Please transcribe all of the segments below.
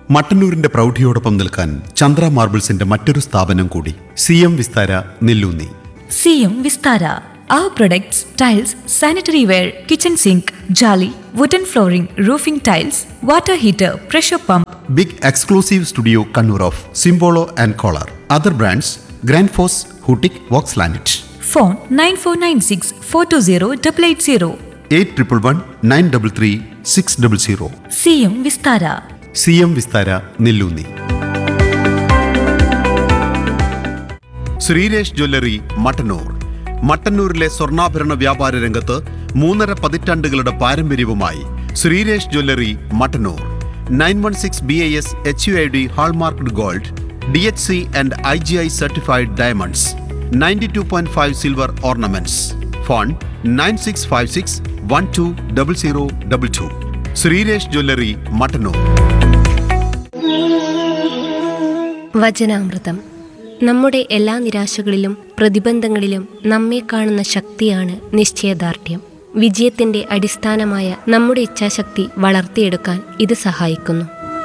മട്ടന്നൂരിന്റെ പ്രൗഢിയോടൊപ്പം നിൽക്കാൻ ചന്ദ്ര മാർബിൾസിന്റെ മറ്റൊരു സ്ഥാപനം കൂടി സി എം വിസ്താര നെല്ലൂന്നി സിയും Vistara Our products, tiles, sanitary ware, kitchen sink, jolly, wooden flooring, roofing tiles, water heater, pressure pump, big exclusive studio Kannur of Simpolo and Kohler other brands Grundfos ഹൂട്ടിക് വോക്സ് ലാനറ്റ് phone 9496 420 880. Eight triple one nine double three six double zero സിയും Vistara C M Vistara Nellunni Sreeresh jewellery Mattannur മട്ടന്നൂരിലെ സ്വർണ്ണാഭരണ വ്യാപാര രംഗത്ത് മൂന്നര പതിറ്റാണ്ടുകളുടെ പാരമ്പര്യവുമായി Sreeresh jewellery Mattannur nine one six B I S H U I D hallmarked gold D H C and I G I certified diamonds ninety two point five silver ornaments phone nine six five six one two double zero double two Sreeresh jewellery Mattannur വചനാമൃതം നമ്മുടെ എല്ലാ നിരാശകളിലും പ്രതിബന്ധങ്ങളിലും നമ്മെ കാണുന്ന ശക്തിയാണ് നിശ്ചയദാർഢ്യം വിജയത്തിന്റെ അടിസ്ഥാനമായ നമ്മുടെ ഇച്ഛാശക്തി വളർത്തിയെടുക്കാൻ ഇത് സഹായിക്കുന്നു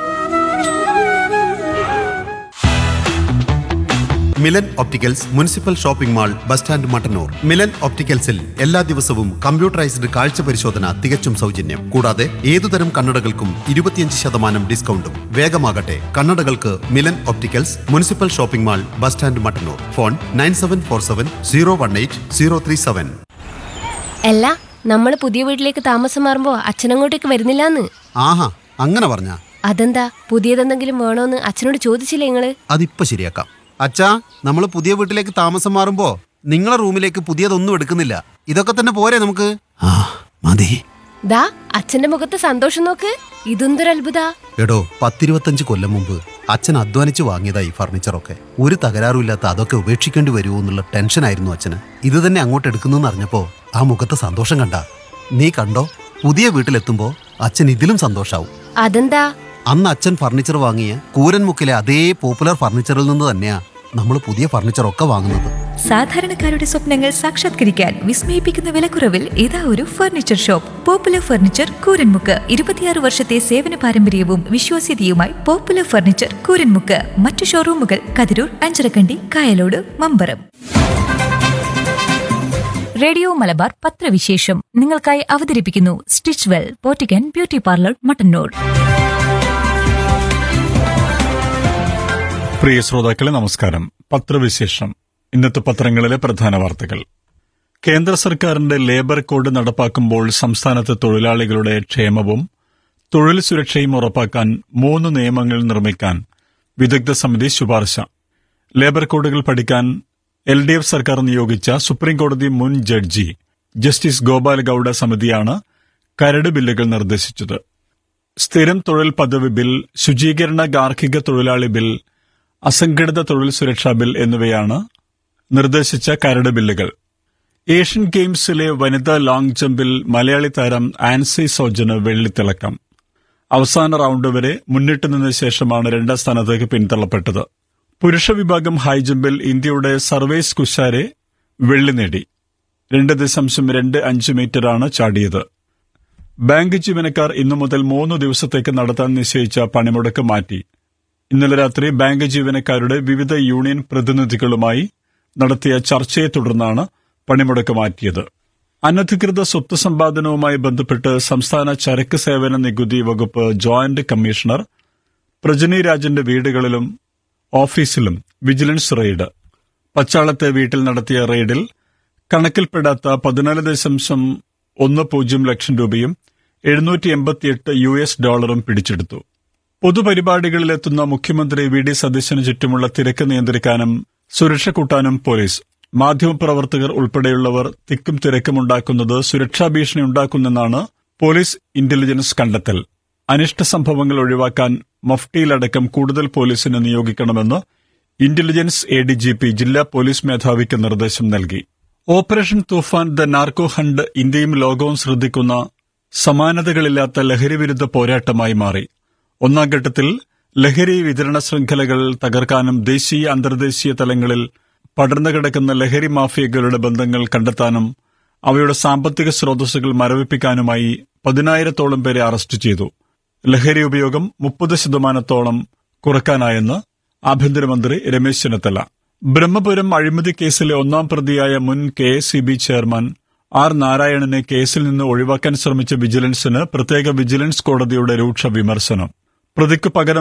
Milan opticals municipal shopping mall bus stand Mattannur Milan ഒപ്റ്റിക്കൽസിൽ എല്ലാ ദിവസവും കമ്പ്യൂട്ടറൈസ്ഡ് കാഴ്ച പരിശോധന തികച്ചും സൗജന്യം കൂടാതെ ഏതുതരം കണ്ണടകൾക്കും ഇരുപത്തിയഞ്ച് ശതമാനം ഡിസ്കൗണ്ടും വേഗമാകട്ടെ കണ്ണടകൾക്ക് Milan opticals municipal shopping mall bus stand Mattannur phone nine seven four seven zero one eight zero three seven അല്ല നമ്മൾ പുതിയ വീട്ടിലേക്ക് താമസം മാറുമ്പോ അച്ഛനങ്ങോട്ടേക്ക് വരുന്നില്ലാന്ന് ആഹാ അങ്ങനെ പറഞ്ഞ അതെന്താ പുതിയതെന്തെങ്കിലും വേണോന്ന് അച്ഛനോട് ചോദിച്ചില്ലേ നിങ്ങള് അതിപ്പോ ശരിയാക്കാം അച്ഛാ നമ്മൾ പുതിയ വീട്ടിലേക്ക് താമസം മാറുമ്പോ നിങ്ങളെ റൂമിലേക്ക് പുതിയതൊന്നും എടുക്കുന്നില്ല ഇതൊക്കെ തന്നെ പോരെ നമുക്ക് ആ മതി ദാ അച്ഛന്റെ മുഖത്ത് സന്തോഷം നോക്ക് ഇതെന്തൊരു അത്ഭുത എടോ പത്തിരുപത്തഞ്ച് കൊല്ലം മുമ്പ് അച്ഛൻ അധ്വാനിച്ച് വാങ്ങിയതാ ഈ ഫർണിച്ചറൊക്കെ ഒരു തകരാറുമില്ലാത്ത അതൊക്കെ ഉപേക്ഷിക്കേണ്ടി വരുമോ എന്നുള്ള ടെൻഷനായിരുന്നു അച്ഛന് ഇത് തന്നെ അങ്ങോട്ട് എടുക്കുന്നെന്ന് അറിഞ്ഞപ്പോ ആ മുഖത്തെ സന്തോഷം കണ്ട നീ കണ്ടോ പുതിയ വീട്ടിലെത്തുമ്പോ അച്ഛൻ ഇതിലും സന്തോഷാവും അതെന്താ അന്ന് അച്ഛൻ ഫർണിച്ചർ വാങ്ങിയ കൂരൻമുക്കിലെ അതേ പോപ്പുലർ ഫർണിച്ചറിൽ നിന്ന് തന്നെയാ നമ്മൾ പുതിയ ഫർണിച്ചറൊക്കെ വാങ്ങുന്നത് സാധാരണക്കാരുടെ സ്വപ്നങ്ങൾ സാക്ഷാത്കരിക്കാൻ വിസ്മയിപ്പിക്കുന്ന വിലക്കുറവിൽ ഇതാ ഒരു furniture shop popular furniture Kooranmukku ഇരുപത്തിയാറ് വർഷത്തെ സേവന പാരമ്പര്യവും വിശ്വാസ്യതയുമായി പോപ്പുലർ ഫർണിച്ചർ കൂരൻമുക്ക് മറ്റു ഷോറൂമുകൾ കതിരൂർ അഞ്ചരക്കണ്ടി കായലോട് മമ്പറം റേഡിയോ മലബാർ പത്രവിശേഷം നിങ്ങൾക്കായി അവതരിപ്പിക്കുന്നു സ്റ്റിച്ച് വെൽ പോറ്റിക്കൻ ബ്യൂട്ടി പാർലർ മട്ടന്നൂർ പ്രിയ ശ്രോതാക്കളെ നമസ്കാരം പത്രവിശേഷം ഇന്നത്തെ പത്രങ്ങളിലെ പ്രധാന വാർത്തകൾ കേന്ദ്ര സർക്കാരിന്റെ ലേബർ കോഡ് നടപ്പാക്കുമ്പോൾ സംസ്ഥാനത്തെ തൊഴിലാളികളുടെ ക്ഷേമവും തൊഴിൽ സുരക്ഷയും ഉറപ്പാക്കാൻ മൂന്ന് നിയമങ്ങൾ നിർമ്മിക്കാൻ വിദഗ്ധ സമിതി ശുപാർശ ലേബർ കോഡുകൾ പഠിക്കാൻ എൽ ഡി എഫ് സർക്കാർ നിയോഗിച്ച സുപ്രീംകോടതി മുൻ ജഡ്ജി ജസ്റ്റിസ് ഗോപാൽ ഗൌഡ സമിതിയാണ് കരട് ബില്ലുകൾ നിർദ്ദേശിച്ചത് സ്ഥിരം തൊഴിൽ പദവി ബിൽ ശുചീകരണ ഗാർഹിക തൊഴിലാളി ബിൽ അസംഘടിത തൊഴിൽ സുരക്ഷാ ബിൽ എന്നിവയാണ് നിർദ്ദേശിച്ച കരട് ബില്ലുകൾ ഏഷ്യൻ ഗെയിംസിലെ വനിതാ ലോങ് ജമ്പിൽ മലയാളി താരം ആൻസി സോജന് വെള്ളിത്തിളക്കം അവസാന റൌണ്ട് വരെ മുന്നിട്ട് നിന്ന ശേഷമാണ് രണ്ടാം സ്ഥാനത്തേക്ക് പിന്തള്ളപ്പെട്ടത് പുരുഷ വിഭാഗം ഹൈജമ്പിൽ ഇന്ത്യയുടെ സർവേസ് കുശാരെ വെള്ളി നേടി രണ്ട് ദശാംശം രണ്ട് അഞ്ച് മീറ്ററാണ് ചാടിയത് ബാങ്ക് ജീവനക്കാർ ഇന്നു മുതൽ മൂന്ന് ദിവസത്തേക്ക് നടത്താൻ നിശ്ചയിച്ച പണിമുടക്ക് മാറ്റി ഇന്നലെ രാത്രി ബാങ്ക് ജീവനക്കാരുടെ വിവിധ യൂണിയൻ പ്രതിനിധികളുമായി നടത്തിയ ചർച്ചയെ തുടർന്നാണ് പണിമുടക്ക് മാറ്റിയത് അനധികൃത സ്വത്ത് സമ്പാദനവുമായി ബന്ധപ്പെട്ട് സംസ്ഥാന ചരക്ക് സേവന നികുതി വകുപ്പ് ജോയിന്റ് കമ്മീഷണർ പ്രജനി രാജന്റെ വീടുകളിലും ഓഫീസിലും വിജിലൻസ് റെയ്ഡ് പച്ചാളത്തെ വീട്ടിൽ നടത്തിയ റെയ്ഡിൽ കണക്കിൽപ്പെടാത്ത പതിനാല് ദശാംശം ഒന്ന് പൂജ്യം ലക്ഷം രൂപയും എഴുന്നൂറ്റി എൺപത്തിയെട്ട് യു എസ് ഡോളറും പിടിച്ചെടുത്തു പൊതുപരിപാടികളിലെത്തുന്ന മുഖ്യമന്ത്രി വി ഡി സതീശന് ചുറ്റുമുള്ള തിരക്ക് നിയന്ത്രിക്കാനും സുരക്ഷ കൂട്ടാനും പോലീസ് മാധ്യമപ്രവർത്തകർ ഉൾപ്പെടെയുള്ളവർ തിക്കും തിരക്കുമുണ്ടാക്കുന്നത് സുരക്ഷാ ഭീഷണി ഉണ്ടാക്കുന്നെന്നാണ് പോലീസ് ഇന്റലിജൻസ് കണ്ടെത്തൽ അനിഷ്ട സംഭവങ്ങൾ ഒഴിവാക്കാൻ മഫ്റ്റിയിലടക്കം കൂടുതൽ പോലീസിനെ നിയോഗിക്കണമെന്ന് intelligence A D G P ജില്ലാ പോലീസ് മേധാവിക്ക് നിർദ്ദേശം നൽകി operation Toofan the narco hunt ഇന്ത്യയും ലോകവും ശ്രദ്ധിക്കുന്ന സമാനതകളില്ലാത്ത ലഹരിവിരുദ്ധ പോരാട്ടമായി മാറി ഒന്നാം ഘട്ടത്തിൽ ലഹരി വിതരണ ശൃംഖലകൾ തകർക്കാനും ദേശീയ അന്തർദേശീയ തലങ്ങളിൽ പടർന്നു കിടക്കുന്ന ലഹരി മാഫിയകളുടെ ബന്ധങ്ങൾ കണ്ടെത്താനും അവയുടെ സാമ്പത്തിക സ്രോതസ്സുകൾ മരവിപ്പിക്കാനുമായി പതിനായിരത്തോളം പേരെ അറസ്റ്റ് ചെയ്തു ലഹരി ഉപയോഗം മുപ്പത് ശതമാനത്തോളം കുറക്കാനായെന്ന് ആഭ്യന്തരമന്ത്രി രമേശ് ചെന്നിത്തല ബ്രഹ്മപുരം അഴിമതി കേസിലെ ഒന്നാം പ്രതിയായ മുൻ K S C B chairman R നാരായണനെ കേസിൽ നിന്ന് ഒഴിവാക്കാൻ ശ്രമിച്ച വിജിലൻസിന് പ്രത്യേക വിജിലൻസ് കോടതിയുടെ രൂക്ഷ വിമർശനം പ്രതിക്ക് പകരം